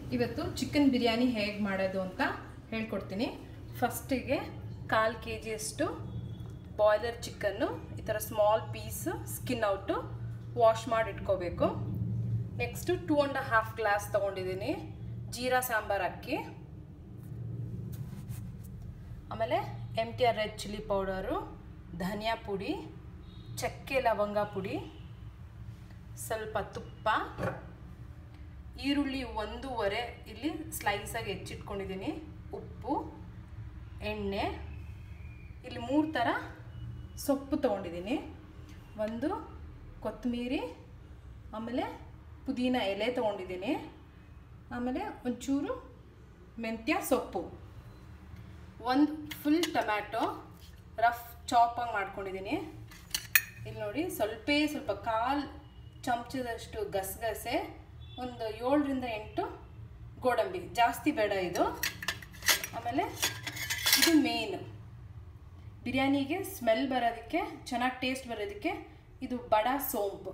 ಇವತ್ತು ಚಿಕನ್ ಬಿರಿಯಾನಿ ಹೇಗೆ ಮಾಡೋದು ಅಂತ ಹೇಳ್ಕೊಡ್ತೀನಿ ಫಸ್ಟಿಗೆ ಕಾಲು ಕೆ ಜಿಯಷ್ಟು ಬಾಯ್ಲರ್ ಚಿಕನ್ನು ಈ ಥರ small piece skin out wash ಮಾಡಿ ಇಟ್ಕೋಬೇಕು next two and half glass ತೊಗೊಂಡಿದ್ದೀನಿ ಜೀರಾ ಸಾಂಬಾರು ಅಕ್ಕಿ ಆಮೇಲೆ M T R red chilli powder ಧನಿಯಾ ಪುಡಿ ಚಕ್ಕೆ ಲವಂಗ ಪುಡಿ ಸ್ವಲ್ಪ ತುಪ್ಪ ಈರುಳ್ಳಿ ಒಂದೂವರೆ ಇಲ್ಲಿ ಸ್ಲೈಸಾಗಿ ಹೆಚ್ಚಿಟ್ಕೊಂಡಿದ್ದೀನಿ ಉಪ್ಪು ಎಣ್ಣೆ ಇಲ್ಲಿ ಮೂರು ಥರ ಸೊಪ್ಪು ತೊಗೊಂಡಿದ್ದೀನಿ ಒಂದು ಕೊತ್ತಂಬರಿ ಆಮೇಲೆ ಪುದೀನ ಎಲೆ ತೊಗೊಂಡಿದ್ದೀನಿ ಆಮೇಲೆ ಒಂಚೂರು ಮೆಂತ್ಯ ಸೊಪ್ಪು ಒಂದು ಫುಲ್ ಟೊಮ್ಯಾಟೊ ರಫ್ ಚಾಪಾಗಿ ಮಾಡ್ಕೊಂಡಿದ್ದೀನಿ ಇಲ್ಲಿ ನೋಡಿ ಸ್ವಲ್ಪೇ ಸ್ವಲ್ಪ ಕಾಲು ಚಮಚದಷ್ಟು ಗಸಗಸೆ ಒಂದು ಏಳರಿಂದ ಎಂಟು ಗೋಡಂಬಿ ಜಾಸ್ತಿ ಬೇಡ ಇದು ಆಮೇಲೆ ಇದು ಮೇನ್ ಬಿರಿಯಾನಿಗೆ ಸ್ಮೆಲ್ ಬರೋದಕ್ಕೆ ಚೆನ್ನಾಗಿ ಟೇಸ್ಟ್ ಬರೋದಕ್ಕೆ ಇದು ಬಡ ಸೋಂಪು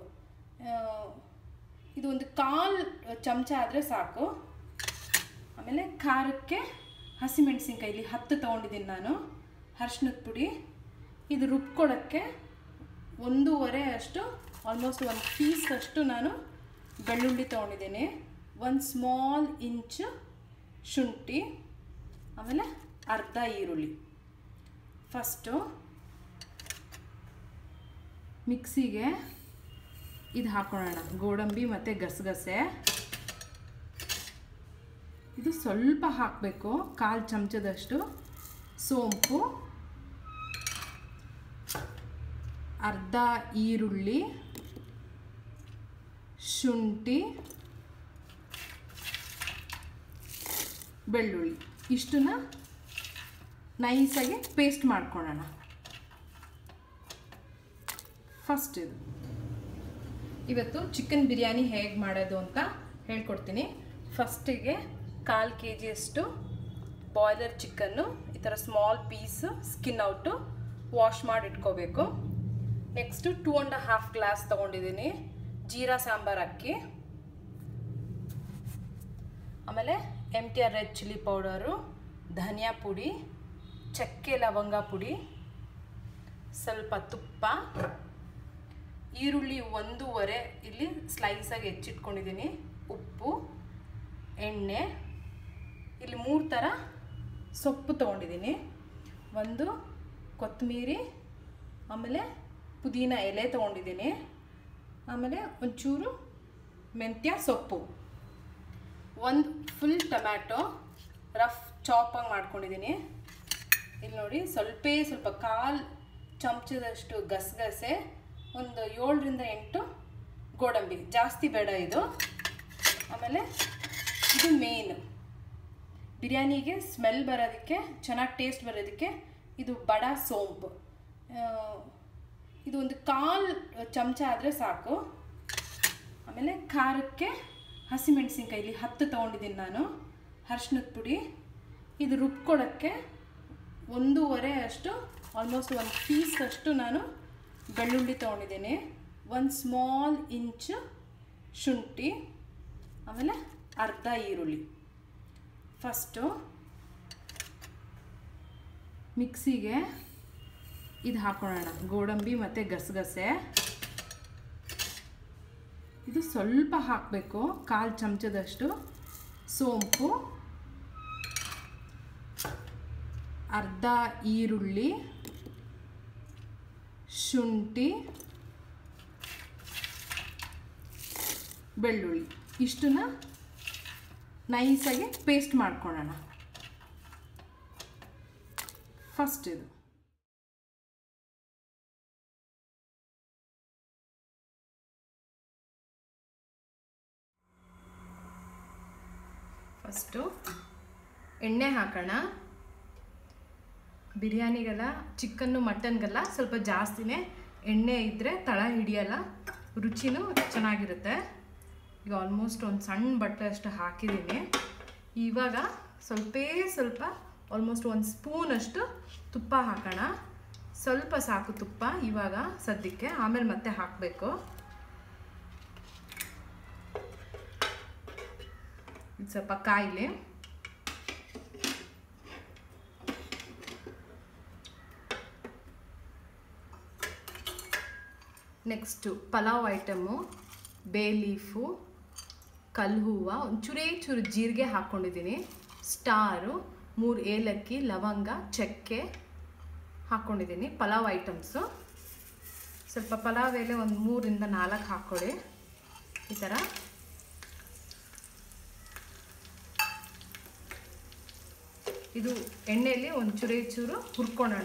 ಇದು ಒಂದು ಕಾಲು ಚಮಚ ಆದರೆ ಸಾಕು ಆಮೇಲೆ ಖಾರಕ್ಕೆ ಹಸಿಮೆಣಸಿನ್ಕಾಯಿ ಇಲ್ಲಿ ಹತ್ತು ತೊಗೊಂಡಿದ್ದೀನಿ ನಾನು ಅರ್ಶಿನದ ಪುಡಿ ಇದು ರುಬ್ಕೊಳಕ್ಕೆ ಒಂದೂವರೆ ಅಷ್ಟು ಆಲ್ಮೋಸ್ಟ್ ಒಂದು ಪೀಸ್ ಅಷ್ಟು ನಾನು ಬೆಳ್ಳುಳ್ಳಿ ತೊಗೊಂಡಿದ್ದೀನಿ ಒಂದು ಸ್ಮಾಲ್ ಇಂಚು ಶುಂಠಿ ಆಮೇಲೆ ಅರ್ಧ ಈರುಳ್ಳಿ ಫಸ್ಟು ಮಿಕ್ಸಿಗೆ ಇದು ಹಾಕೊಳ್ಳೋಣ ಗೋಡಂಬಿ ಮತ್ತು ಗಸಗಸೆ ಇದು ಸ್ವಲ್ಪ ಹಾಕಬೇಕು ಕಾಲು ಚಮಚದಷ್ಟು ಸೋಂಪು ಅರ್ಧ ಈರುಳ್ಳಿ ಶುಂಠಿ ಬೆಳ್ಳುಳ್ಳಿ ಇಷ್ಟನ್ನ ನೈಸಾಗಿ ಪೇಸ್ಟ್ ಮಾಡ್ಕೊಳ್ಳೋಣ ಫಸ್ಟ್ ಇದು ಇವತ್ತು ಚಿಕನ್ ಬಿರಿಯಾನಿ ಹೇಗೆ ಮಾಡೋದು ಅಂತ ಹೇಳ್ಕೊಡ್ತೀನಿ ಫಸ್ಟಿಗೆ ಕಾಲು ಕೆ ಜಿಯಷ್ಟು ಬಾಯ್ಲರ್ ಚಿಕನ್ನು ಈ ಥರ small piece skin out wash ಮಾಡಿ ಇಟ್ಕೋಬೇಕು next two and half glass ತೊಗೊಂಡಿದ್ದೀನಿ ಜೀರಾ ಸಾಂಬಾರು ಅಕ್ಕಿ ಆಮೇಲೆ M T R red chilli powder ಧನಿಯಾ ಪುಡಿ ಚಕ್ಕೆ ಲವಂಗ ಪುಡಿ ಸ್ವಲ್ಪ ತುಪ್ಪ ಈರುಳ್ಳಿ ಒಂದೂವರೆ ಇಲ್ಲಿ ಸ್ಲೈಸಾಗಿ ಹೆಚ್ಚಿಟ್ಕೊಂಡಿದ್ದೀನಿ ಉಪ್ಪು ಎಣ್ಣೆ ಇಲ್ಲಿ ಮೂರು ಥರ ಸೊಪ್ಪು ತೊಗೊಂಡಿದ್ದೀನಿ ಒಂದು ಕೊತ್ತಂಬರಿ ಆಮೇಲೆ ಪುದೀನ ಎಲೆ ತೊಗೊಂಡಿದ್ದೀನಿ ಆಮೇಲೆ ಒಂಚೂರು ಮೆಂತ್ಯ ಸೊಪ್ಪು ಒಂದು ಫುಲ್ ಟೊಮ್ಯಾಟೊ ರಫ್ ಚಾಪಾಗಿ ಮಾಡ್ಕೊಂಡಿದ್ದೀನಿ ಇಲ್ಲಿ ನೋಡಿ ಸ್ವಲ್ಪೇ ಸ್ವಲ್ಪ ಕಾಲು ಚಮಚದಷ್ಟು ಗಸಗಸೆ ಒಂದು ಏಳರಿಂದ ಎಂಟು ಗೋಡಂಬಿ ಜಾಸ್ತಿ ಬೇಡ ಇದು ಆಮೇಲೆ ಇದು ಮೇನ್ ಬಿರಿಯಾನಿಗೆ ಸ್ಮೆಲ್ ಬರೋದಕ್ಕೆ ಚೆನ್ನಾಗಿ ಟೇಸ್ಟ್ ಬರೋದಕ್ಕೆ ಇದು ಬಡ ಸೋಂಪು ಇದು ಒಂದು ಕಾಲು ಚಮಚ ಆದರೆ ಸಾಕು ಆಮೇಲೆ ಖಾರಕ್ಕೆ ಹಸಿಮೆಣಸಿನ್ಕಾಯಿ ಇಲ್ಲಿ ಹತ್ತು ತೊಗೊಂಡಿದ್ದೀನಿ ನಾನು ಅರ್ಶಿನದ ಪುಡಿ ಇದು ರುಬ್ಕೊಳಕ್ಕೆ ಒಂದೂವರೆ ಅಷ್ಟು ಆಲ್ಮೋಸ್ಟ್ ಒಂದು ಪೀಸ್ ಅಷ್ಟು ನಾನು ಬೆಳ್ಳುಳ್ಳಿ ತೊಗೊಂಡಿದ್ದೀನಿ ಒಂದು ಸ್ಮಾಲ್ ಇಂಚು ಶುಂಠಿ ಆಮೇಲೆ ಅರ್ಧ ಈರುಳ್ಳಿ ಫಸ್ಟು ಮಿಕ್ಸಿಗೆ ಇದು ಹಾಕೊಳ್ಳೋಣ ಗೋಡಂಬಿ ಮತ್ತು ಗಸಗಸೆ ಇದು ಸ್ವಲ್ಪ ಹಾಕಬೇಕು ಕಾಲು ಚಮಚದಷ್ಟು ಸೋಂಪು ಅರ್ಧ ಈರುಳ್ಳಿ ಶುಂಠಿ ಬೆಳ್ಳುಳ್ಳಿ ಇಷ್ಟನ್ನ ನೈಸಾಗಿ ಪೇಸ್ಟ್ ಮಾಡ್ಕೊಳ್ಳೋಣ ಫಸ್ಟ್ ಇದು ಫಸ್ಟು ಎಣ್ಣೆ ಹಾಕೋಣ ಬಿರಿಯಾನಿಗೆಲ್ಲ ಚಿಕನ್ನು ಮಟನ್ಗೆಲ್ಲ ಸ್ವಲ್ಪ ಜಾಸ್ತಿನೇ ಎಣ್ಣೆ ಇದ್ದರೆ ತಳ ಹಿಡಿಯಲ್ಲ ರುಚಿನೂ ಚೆನ್ನಾಗಿರುತ್ತೆ ಈಗ ಆಲ್ಮೋಸ್ಟ್ ಒಂದು ಸಣ್ಣ ಬಟ್ಟೆ ಅಷ್ಟು ಹಾಕಿದ್ದೀನಿ ಇವಾಗ ಸ್ವಲ್ಪೇ ಸ್ವಲ್ಪ ಆಲ್ಮೋಸ್ಟ್ ಒಂದು ಸ್ಪೂನಷ್ಟು ತುಪ್ಪ ಹಾಕೋಣ ಸ್ವಲ್ಪ ಸಾಕು ತುಪ್ಪ ಇವಾಗ ಸದ್ಯಕ್ಕೆ ಆಮೇಲೆ ಮತ್ತೆ ಹಾಕಬೇಕು ಇದು ಸ್ವಲ್ಪ ಕಾಯಿಲೆ next pulao item bay leaf ಕಲ್ಹೂವ ಒಂಚೂರೇ ಚೂರು ಜೀರಿಗೆ ಹಾಕ್ಕೊಂಡಿದ್ದೀನಿ ಸ್ಟಾರು ಮೂರು ಏಲಕ್ಕಿ ಲವಂಗ ಚಕ್ಕೆ ಹಾಕ್ಕೊಂಡಿದ್ದೀನಿ ಪಲಾವ್ ಐಟಮ್ಸು ಸ್ವಲ್ಪ ಪಲಾವ್ ಎಲೆ ಒಂದು ಮೂರಿಂದ ನಾಲ್ಕು ಹಾಕ್ಕೊಳ್ಳಿ ಈ ಥರ ಇದು ಎಣ್ಣೆಯಲ್ಲಿ ಒಂದು ಚೂರೇ ಚೂರು ಹುರ್ಕೊಳ್ಳೋಣ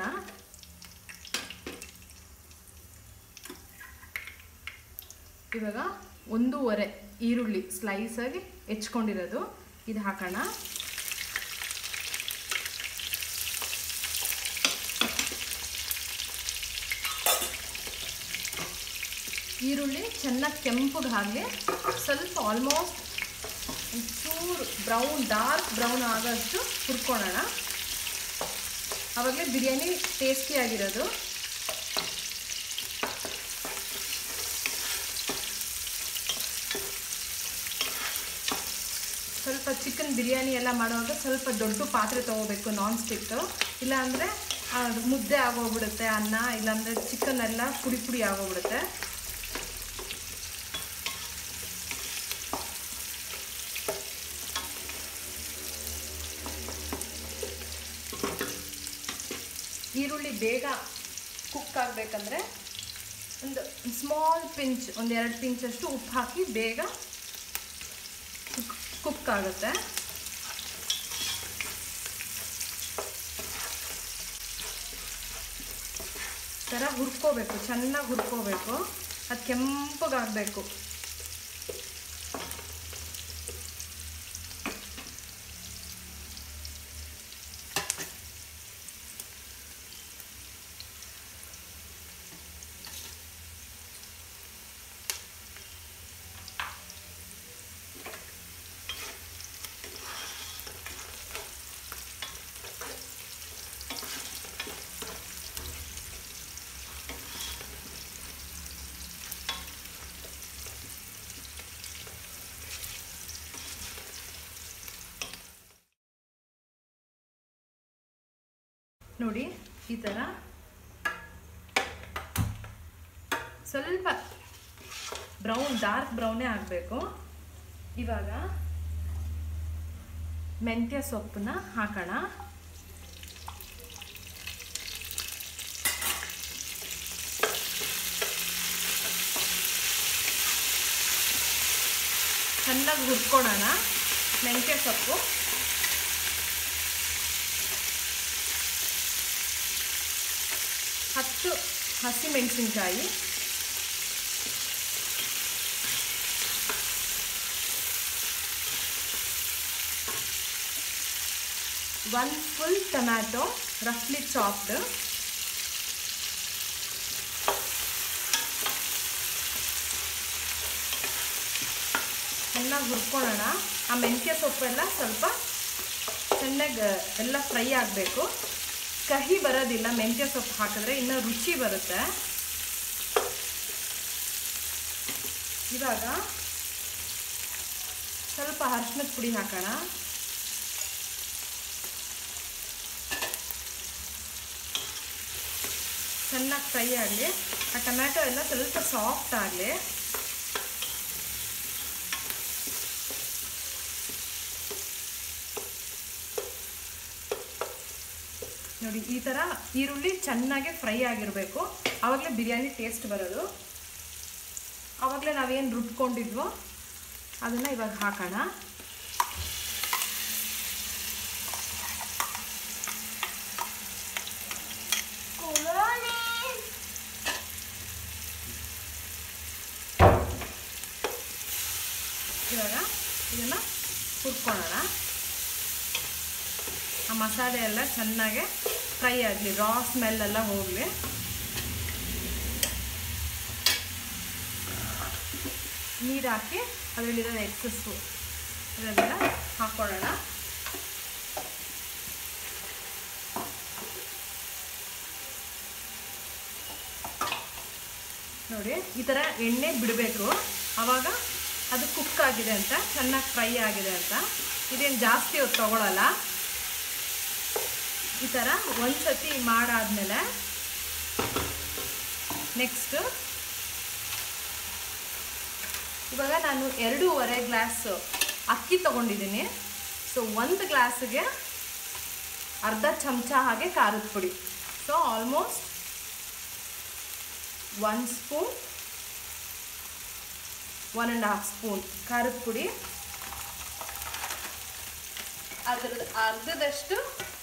ಇವಾಗ ಒಂದೂವರೆ ಈರುಳ್ಳಿ ಸ್ಲೈಸಾಗಿ ಹೆಚ್ಕೊಂಡಿರೋದು ಇದು ಹಾಕೋಣ ಈರುಳ್ಳಿ ಚೆನ್ನಾಗಿ ಕೆಂಪಗೆ ಹಾಗೆ ಸ್ವಲ್ಪ ಆಲ್ಮೋಸ್ಟ್ ಒಂಚೂರು ಬ್ರೌನ್ ಡಾರ್ಕ್ ಬ್ರೌನ್ ಆಗೋಷ್ಟು ಹುರ್ಕೊಳ್ಳೋಣ ಆವಾಗಲೇ ಬಿರಿಯಾನಿ ಟೇಸ್ಟಿಯಾಗಿರೋದು ಸ್ವಲ್ಪ ಚಿಕನ್ ಬಿರಿಯಾನಿ ಎಲ್ಲ ಮಾಡುವಾಗ ಸ್ವಲ್ಪ ದೊಡ್ಡ ಪಾತ್ರೆ ತೊಗೋಬೇಕು ನಾನ್ ಸ್ಟಿಕ್ಕು ಇಲ್ಲಾಂದರೆ ಅದು ಮುದ್ದೆ ಆಗೋಗ್ಬಿಡುತ್ತೆ ಅನ್ನ ಇಲ್ಲಾಂದರೆ ಚಿಕನ್ ಎಲ್ಲ ಪುಡಿ ಪುಡಿ ಆಗೋಗ್ಬಿಡುತ್ತೆ ಈರುಳ್ಳಿ ಬೇಗ ಕುಕ್ ಆಗಬೇಕಂದ್ರೆ ಒಂದು ಸ್ಮಾಲ್ ಪಿಂಚ್ ಒಂದು ಎರಡು ಪಿಂಚಷ್ಟು ಉಪ್ಪು ಹಾಕಿ ಬೇಗ ಕುಕ್ ಆಗುತ್ತೆ ಥರ ಹುರ್ಕೋಬೇಕು ಚೆನ್ನಾಗಿ ಹುರ್ಕೋಬೇಕು ಅದು ಕೆಂಪಗಾಗಬೇಕು ನೋಡಿ ಈ ಥರ ಸ್ವಲ್ಪ ಬ್ರೌನ್ ಡಾರ್ಕ್ ಬ್ರೌನೇ ಆಗಬೇಕು ಇವಾಗ ಮೆಂತ್ಯ ಸೊಪ್ಪನ್ನ ಹಾಕೋಣ ಚೆನ್ನಾಗಿ ಹುರ್ಕೊಳ್ಳೋಣ ಮೆಂತ್ಯ ಸೊಪ್ಪು ಹತ್ತು ಹಸಿಮೆಣಸಿನ್ಕಾಯಿ ಒನ್ ಫುಲ್ ಟೊಮ್ಯಾಟೊ ರಫ್ಲಿ ಚಾಪ್ಡ್ ಚೆನ್ನಾಗಿ ಹುರ್ಕೊಳ್ಳೋಣ ಆ ಮೆಂತ್ಯ ಸೊಪ್ಪೆಲ್ಲ ಸ್ವಲ್ಪ ಚೆನ್ನಾಗಿ ಎಲ್ಲ ಫ್ರೈ ಆಗಬೇಕು ಕಹಿ ಬರೋದಿಲ್ಲ ಮೆಂತ್ಯ ಸೊಪ್ಪು ಹಾಕಿದ್ರೆ ಇನ್ನೂ ರುಚಿ ಬರುತ್ತೆ ಇವಾಗ ಸ್ವಲ್ಪ ಅರಿಶಿನದ ಪುಡಿ ಹಾಕೋಣ ಚೆನ್ನಾಗಿ ಫ್ರೈ ಆಗಲಿ ಆ ಟೊಮ್ಯಾಟೊ ಎಲ್ಲ ಸ್ವಲ್ಪ ಸಾಫ್ಟ್ ಆಗಲಿ ನೋಡಿ ಈ ಥರ ಈರುಳ್ಳಿ ಚೆನ್ನಾಗಿ ಫ್ರೈ ಆಗಿರಬೇಕು ಆವಾಗಲೇ ಬಿರಿಯಾನಿ ಟೇಸ್ಟ್ ಬರೋದು ಆವಾಗಲೇ ನಾವೇನು ರುಬ್ಕೊಂಡಿದ್ವೋ ಅದನ್ನು ಇವಾಗ ಹಾಕೋಣ ಇವಾಗ ಇದನ್ನು ಹುರ್ಕೊಳ್ಳೋಣ ಆ ಮಸಾಲೆ ಎಲ್ಲ ಚೆನ್ನಾಗೆ ಫ್ರೈ ಆಗಲಿ ರಾ ಸ್ಮೆಲ್ ಎಲ್ಲ ಹೋಗಲಿ ನೀರು ಹಾಕಿ ಅದರಲ್ಲಿರೋ ಎಕ್ಸಸ್ಸು ಅದನ್ನೆಲ್ಲ ಹಾಕ್ಕೊಳ್ಳೋಣ ನೋಡಿ ಈ ಥರ ಎಣ್ಣೆ ಬಿಡಬೇಕು ಆವಾಗ ಅದು ಕುಕ್ ಆಗಿದೆ ಅಂತ ಚೆನ್ನಾಗಿ ಫ್ರೈ ಆಗಿದೆ ಅಂತ ಇದೇನು ಜಾಸ್ತಿ ಹೊತ್ತು ತಗೊಳಲ್ಲ ಈ ಥರ ಒಂದು ಸತಿ ಮಾಡಾದ್ಮೇಲೆ ನೆಕ್ಸ್ಟ್ ಇವಾಗ ನಾನು ಎರಡೂವರೆ ಗ್ಲಾಸ್ ಅಕ್ಕಿ ತಗೊಂಡಿದ್ದೀನಿ ಸೊ ಒಂದು ಗ್ಲಾಸ್ಗೆ ಅರ್ಧ ಚಮಚ ಹಾಗೆ ಖಾರದ ಪುಡಿ so almost one spoon one and half spoon ಖಾರದ ಪುಡಿ ಅದ್ರದ್ದು ಅರ್ಧದಷ್ಟು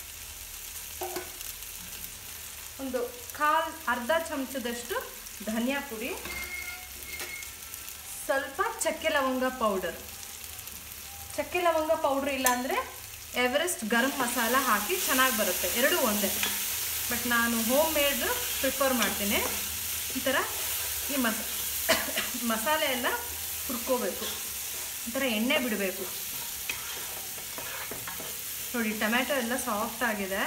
ಒಂದು ಕಾಲ್ ಅರ್ಧ ಚಮಚದಷ್ಟು ಧನಿಯಾ ಪುಡಿ ಸ್ವಲ್ಪ ಚಕ್ಕೆ ಲವಂಗ ಪೌಡರ್ ಚಕ್ಕೆ ಲವಂಗ ಪೌಡ್ರ್ ಇಲ್ಲಾಂದರೆ ಎವರೆಸ್ಟ್ ಗರಂ ಮಸಾಲ ಹಾಕಿ ಚೆನ್ನಾಗಿ ಬರುತ್ತೆ ಎರಡೂ ಒಂದೇ ಬಟ್ ನಾನು ಹೋಮ್ ಮೇಡ್ ಪ್ರಿಫರ್ ಮಾಡ್ತೀನಿ ಈ ಥರ ಈ ಮಸ ಮಸಾಲೆ ಎಲ್ಲ ಹುರ್ಕೋಬೇಕು ಈ ಥರ ಎಣ್ಣೆ ಬಿಡಬೇಕು ನೋಡಿ ಟೊಮ್ಯಾಟೊ ಎಲ್ಲ ಸಾಫ್ಟ್ ಆಗಿದೆ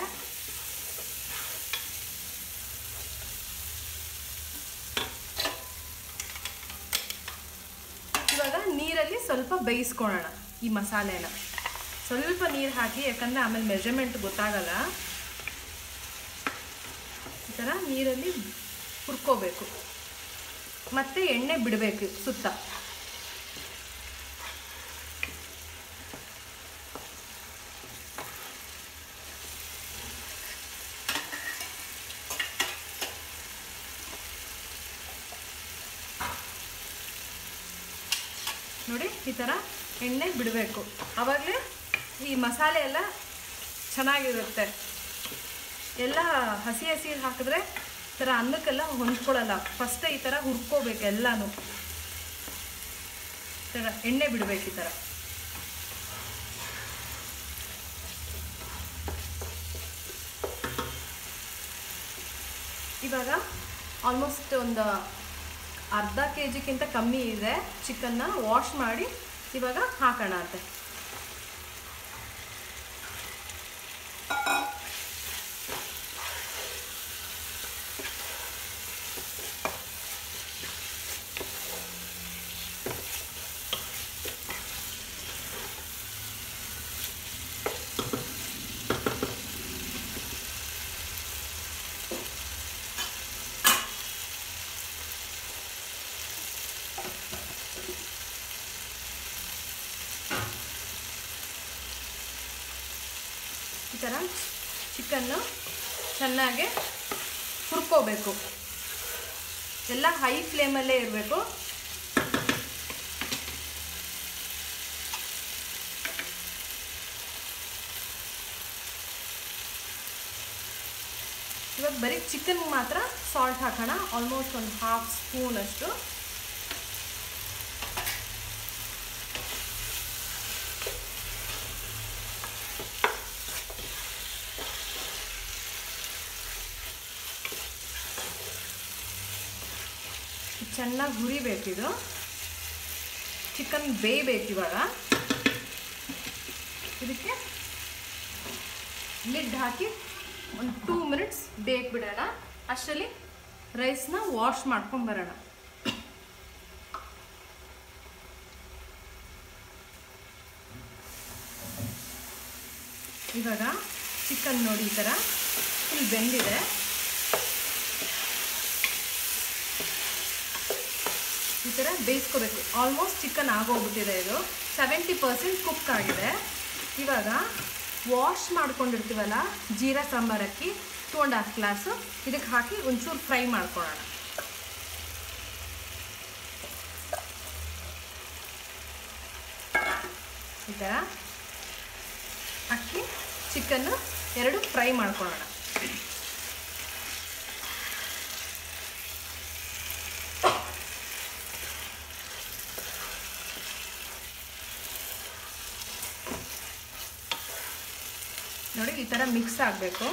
ಇವಾಗ ನೀರಲ್ಲಿ ಸ್ವಲ್ಪ ಬೇಯಿಸ್ಕೊಳ್ಳೋಣ ಈ ಮಸಾಲೆನ ಸ್ವಲ್ಪ ನೀರು ಹಾಕಿ ಯಾಕಂದರೆ ಆಮೇಲೆ ಮೆಜರ್ಮೆಂಟ್ ಗೊತ್ತಾಗಲ್ಲ ಈ ಥರ ನೀರಲ್ಲಿ ಹುರ್ಕೋಬೇಕು ಮತ್ತೆ ಎಣ್ಣೆ ಬಿಡಬೇಕು ಸುತ್ತ ನೋಡಿ ಈ ಥರ ಎಣ್ಣೆ ಬಿಡಬೇಕು ಆವಾಗಲೇ ಈ ಮಸಾಲೆ ಎಲ್ಲ ಚೆನ್ನಾಗಿರುತ್ತೆ ಎಲ್ಲ ಹಸಿ ಹಸಿ ಹಾಕಿದ್ರೆ ಈ ಥರ ಅನ್ನಕ್ಕೆಲ್ಲ ಹೊಂದ್ಕೊಳ್ಳಲ್ಲ ಫಸ್ಟೇ ಈ ಥರ ಹುರ್ಕೋಬೇಕು ಎಲ್ಲನೂ ಈ ಥರ ಎಣ್ಣೆ ಬಿಡಬೇಕು ಈ ಥರ ಇವಾಗ ಆಲ್ಮೋಸ್ಟ್ ಒಂದು ಅರ್ಧ ಕೆ ಜಿಗಿಂತ ಕಮ್ಮಿ ಇದೆ ಚಿಕನ್ನ ವಾಶ್ ಮಾಡಿ ಇವಾಗ ಹಾಕೋಣ ಅಂತೆ ಈ ಥರ ಚಿಕನ್ನು ಚೆನ್ನಾಗಿ ಹುರ್ಕೋಬೇಕು ಎಲ್ಲ ಹೈ ಫ್ಲೇಮಲ್ಲೇ ಇರಬೇಕು ಇವಾಗ ಬರೀ ಚಿಕನ್ ಮಾತ್ರ ಸಾಲ್ಟ್ ಹಾಕೋಣ ಆಲ್ಮೋಸ್ಟ್ ಒಂದು ಹಾಫ್ ಸ್ಪೂನ್ ಅಷ್ಟು ಚೆನ್ನಾಗಿ ಹುರಿಬೇಕಿದು ಚಿಕನ್ ಬೇಯಬೇಕು ಇವಾಗ ಇದಕ್ಕೆ ಲಿಡ್ ಹಾಕಿ ಒಂದು ಟೂ ಮಿನಿಟ್ಸ್ ಬೇಕ್ ಬಿಡೋಣ ಅಷ್ಟರಲ್ಲಿ ರೈಸ್ನ ವಾಶ್ ಮಾಡ್ಕೊಂಬರೋಣ ಇವಾಗ ಚಿಕನ್ ನೋಡಿ ಈ ಥರ ಫುಲ್ ಬೆಂದಿದೆ ಈ ಥರ ಬೇಯಿಸ್ಕೋಬೇಕು ಆಲ್ಮೋಸ್ಟ್ ಚಿಕನ್ ಆಗೋಗ್ಬಿಟ್ಟಿದೆ ಇದು ಸೆವೆಂಟಿ ಪರ್ಸೆಂಟ್ ಕುಕ್ ಆಗಿದೆ ಇವಾಗ ವಾಶ್ ಮಾಡ್ಕೊಂಡಿರ್ತೀವಲ್ಲ ಜೀರಾ ಸಾಂಬಾರ್ ಅಕ್ಕಿ ಟೂ ಆ್ಯಂಡ್ ಹಾಫ್ ಗ್ಲಾಸು ಇದಕ್ಕೆ ಹಾಕಿ ಒಂಚೂರು ಫ್ರೈ ಮಾಡ್ಕೊಳ್ಳೋಣ ಈ ಥರ ಅಕ್ಕಿ ಚಿಕನ್ನು ಎರಡು ಫ್ರೈ ಮಾಡ್ಕೊಳ್ಳೋಣ ನೋಡಿ ಈ ಥರ ಮಿಕ್ಸ್ ಆಗಬೇಕು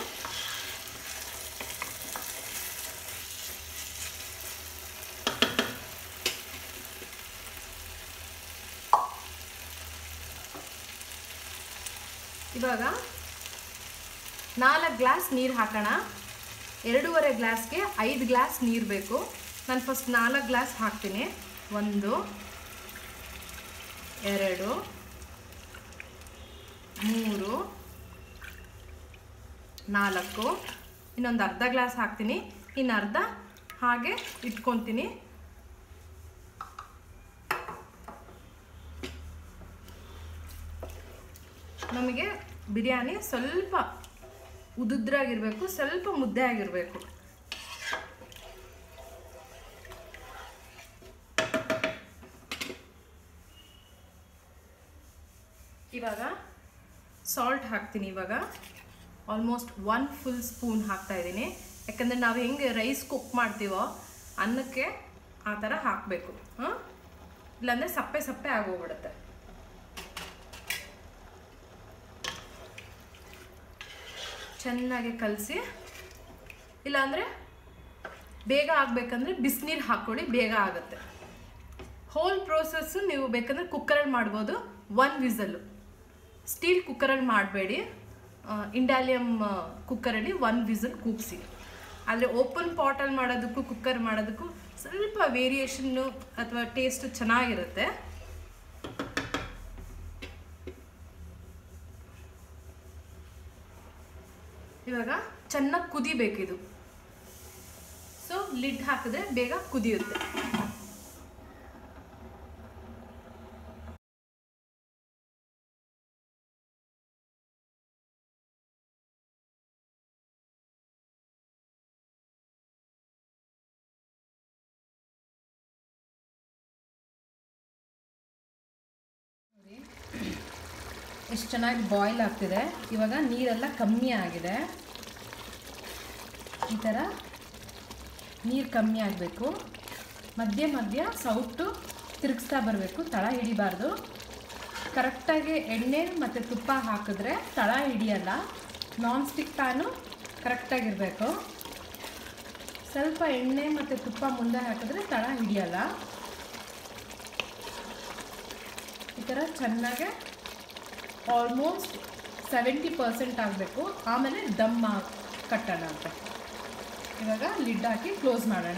ಇವಾಗ ನಾಲ್ಕು ಗ್ಲಾಸ್ ನೀರು ಹಾಕೋಣ ಎರಡೂವರೆ ಗ್ಲಾಸ್ಗೆ ಐದು ಗ್ಲಾಸ್ ನೀರು ಬೇಕು ನಾನು ಫಸ್ಟ್ ನಾಲ್ಕು ಗ್ಲಾಸ್ ಹಾಕ್ತೀನಿ ಒಂದು ಎರಡು ನಾಲ್ಕು ಇನ್ನೊಂದು ಅರ್ಧ ಗ್ಲಾಸ್ ಹಾಕ್ತೀನಿ ಇನ್ನು ಅರ್ಧ ಹಾಗೆ ಇಟ್ಕೊತೀನಿ ನಮಗೆ ಬಿರಿಯಾನಿ ಸ್ವಲ್ಪ ಉದುದ್ರಾಗಿರಬೇಕು ಸ್ವಲ್ಪ ಮುದ್ದೆ ಆಗಿರಬೇಕು ಇವಾಗ ಸಾಲ್ಟ್ ಹಾಕ್ತೀನಿ ಇವಾಗ ಆಲ್ಮೋಸ್ಟ್ ಒನ್ ಫುಲ್ ಸ್ಪೂನ್ ಹಾಕ್ತಾ ಇದ್ದೀನಿ ಯಾಕಂದರೆ ನಾವು ಹೆಂಗೆ ರೈಸ್ ಕುಕ್ ಮಾಡ್ತೀವೋ ಅನ್ನಕ್ಕೆ ಆ ಥರ ಹಾಕಬೇಕು ಹಾಂ ಇಲ್ಲಾಂದರೆ ಸಪ್ಪೆ ಸಪ್ಪೆ ಆಗೋಗ್ಬಿಡುತ್ತೆ ಚೆನ್ನಾಗಿ ಕಲಸಿ ಇಲ್ಲಾಂದರೆ ಬೇಗ ಆಗಬೇಕಂದ್ರೆ ಬಿಸಿನೀರು ಹಾಕ್ಕೊಳ್ಳಿ ಬೇಗ ಆಗುತ್ತೆ ಹೋಲ್ ಪ್ರೋಸೆಸ್ಸು ನೀವು ಬೇಕಂದ್ರೆ ಕುಕ್ಕರಲ್ಲಿ ಮಾಡ್ಬೋದು ಒನ್ ವಿಸಲ್ಲು ಸ್ಟೀಲ್ ಕುಕ್ಕರಲ್ಲಿ ಮಾಡಬೇಡಿ ಇಂಡಾಲಿಯಮ್ ಕುಕ್ಕರಲ್ಲಿ ಒನ್ ವಿಸಲ್ ಕೂಗಿಸಿ ಆದರೆ ಓಪನ್ ಪಾಟಲ್ಲಿ ಮಾಡೋದಕ್ಕೂ ಕುಕ್ಕರ್ ಮಾಡೋದಕ್ಕೂ ಸ್ವಲ್ಪ ವೇರಿಯೇಷನ್ನು ಅಥವಾ ಟೇಸ್ಟ್ ಚೆನ್ನಾಗಿರುತ್ತೆ ಇವಾಗ ಚೆನ್ನಾಗಿ ಕುದಿಬೇಕಿದು ಸೊ ಲಿಡ್ ಹಾಕಿದ್ರೆ ಬೇಗ ಕುದಿಯುತ್ತೆ ಎಷ್ಟು ಚೆನ್ನಾಗಿ ಬಾಯ್ಲ್ ಆಗ್ತಿದೆ ಇವಾಗ ನೀರೆಲ್ಲ ಕಮ್ಮಿ ಆಗಿದೆ ಈ ಥರ ನೀರು ಕಮ್ಮಿ ಆಗಬೇಕು ಮಧ್ಯ ಮಧ್ಯ ಸೌಟು ತಿರುಗಿಸ್ತಾ ಬರಬೇಕು ತಳ ಹಿಡಿಬಾರ್ದು ಕರೆಕ್ಟಾಗಿ ಎಣ್ಣೆ ಮತ್ತು ತುಪ್ಪ ಹಾಕಿದ್ರೆ ತಳ ಹಿಡಿಯಲ್ಲ ನಾನ್ ಸ್ಟಿಕ್ ಪ್ಯಾನು ಕರೆಕ್ಟಾಗಿರಬೇಕು ಸ್ವಲ್ಪ ಎಣ್ಣೆ ಮತ್ತು ತುಪ್ಪ ಮುಂದೆ ಹಾಕಿದ್ರೆ ತಳ ಹಿಡಿಯಲ್ಲ ಈ ಥರ ಚೆನ್ನಾಗೆ ಆಲ್ಮೋಸ್ಟ್ ಸೆವೆಂಟಿ ಪರ್ಸೆಂಟ್ ಆಗಬೇಕು ಆಮೇಲೆ ದಮ್ ಕಟ್ಟೋಣ ಅಂತ ಇವಾಗ ಲಿಡ್ ಹಾಕಿ ಕ್ಲೋಸ್ ಮಾಡೋಣ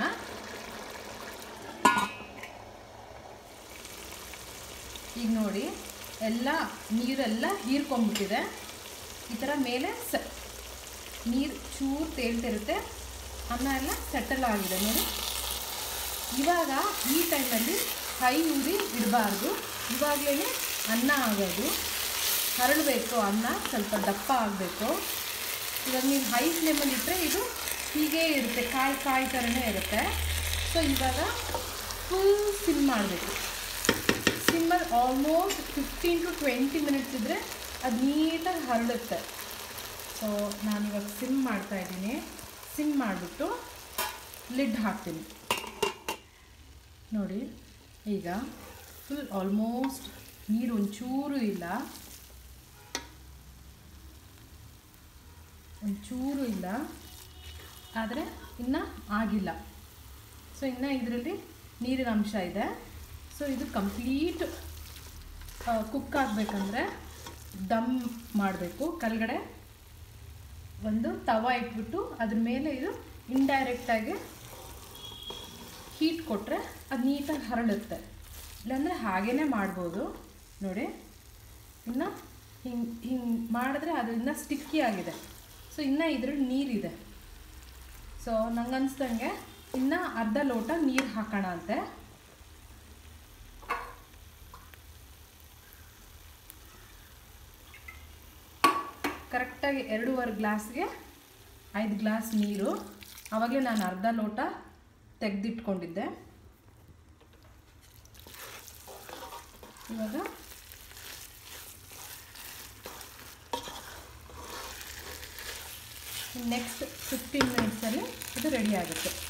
ಈಗ ನೋಡಿ ಎಲ್ಲ ನೀರೆಲ್ಲ ಹೀರ್ಕೊಂಡ್ಬಿಟ್ಟಿದೆ ಈ ಥರ ಮೇಲೆ ಸ ನೀರು ಚೂರು ತೇಲ್ತಿರುತ್ತೆ ಅನ್ನ ಎಲ್ಲ ಸೆಟಲ್ ಆಗಿದೆ ನೋಡಿ ಇವಾಗ ಈ ಟೈಮಲ್ಲಿ ಹೈ ಉರಿ ಇಡಬಾರ್ದು ಇವಾಗಲೇ ಅನ್ನ ಆಗೋದು ಹರಳಬೇಕು ಅನ್ನ ಸ್ವಲ್ಪ ದಪ್ಪ ಆಗಬೇಕು ಇವಾಗ ನೀವು ಹೈ ಫ್ಲೇಮಲ್ಲಿ ಇಟ್ಟರೆ ಇದು ಹೀಗೇ ಇರುತ್ತೆ ಕಾಯಿ ಕಾಯಿ ಥರನೇ ಇರುತ್ತೆ ಸೊ ಇವಾಗ ಫುಲ್ ಸಿಮ್ ಮಾಡಬೇಕು ಸಿಮ್ಮಲ್ಲಿ almost fifteen to twenty minutes ಇದ್ದರೆ ಅದು ನೀಟಾಗಿ ಹರಡುತ್ತೆ ಸೊ ನಾನಿವಾಗ ಸಿಮ್ ಮಾಡ್ತಾ ಇದ್ದೀನಿ ಸಿಮ್ ಮಾಡಿಬಿಟ್ಟು ಲಿಡ್ ಹಾಕ್ತೀನಿ ನೋಡಿ ಈಗ ಫುಲ್ ಆಲ್ಮೋಸ್ಟ್ ನೀರು ಒಂಚೂರು ಇಲ್ಲ ಒಂಚೂರು ಇಲ್ಲ ಆದರೆ ಇನ್ನು ಆಗಿಲ್ಲ ಸೊ ಇನ್ನು ಇದರಲ್ಲಿ ನೀರಿನ ಅಂಶ ಇದೆ ಸೊ ಇದು ಕಂಪ್ಲೀಟ್ ಕುಕ್ ಆಗಬೇಕಂದ್ರೆ ದಮ್ ಮಾಡಬೇಕು ಕೆಳಗಡೆ ಒಂದು ತವ ಇಟ್ಬಿಟ್ಟು ಅದ್ರ ಮೇಲೆ ಇದು ಇಂಡೈರೆಕ್ಟಾಗಿ ಹೀಟ್ ಕೊಟ್ಟರೆ ಅದು ನೀಟಾಗಿ ಹರಡುತ್ತೆ ಇಲ್ಲಾಂದರೆ ಹಾಗೇ ಮಾಡ್ಬೋದು ನೋಡಿ ಇನ್ನು ಹಿಂಗೆ ಹಿಂಗೆ ಮಾಡಿದ್ರೆ ಅದು ಇನ್ನೂ ಸ್ಟಿಕ್ಕಿ ಆಗಿದೆ ಸೊ ಇನ್ನೂ ಇದ್ರಲ್ಲಿ ನೀರಿದೆ ಸೊ ನಂಗೆ ಅನಿಸ್ದಂಗೆ ಇನ್ನು ಅರ್ಧ ಲೋಟ ನೀರು ಹಾಕೋಣ ಅಂತೆ ಕರೆಕ್ಟಾಗಿ ಎರಡೂವರೆ ಗ್ಲಾಸ್ಗೆ ಐದು ಗ್ಲಾಸ್ ನೀರು ಆವಾಗಲೇ ನಾನು ಅರ್ಧ ಲೋಟ ತೆಗೆದಿಟ್ಕೊಂಡಿದ್ದೆ ಇವಾಗ ನೆಕ್ಸ್ಟ್ ಫಿಫ್ಟೀನ್ ಮಿನಿಟ್ಸಲ್ಲಿ ಇದು ರೆಡಿ ಆಗುತ್ತೆ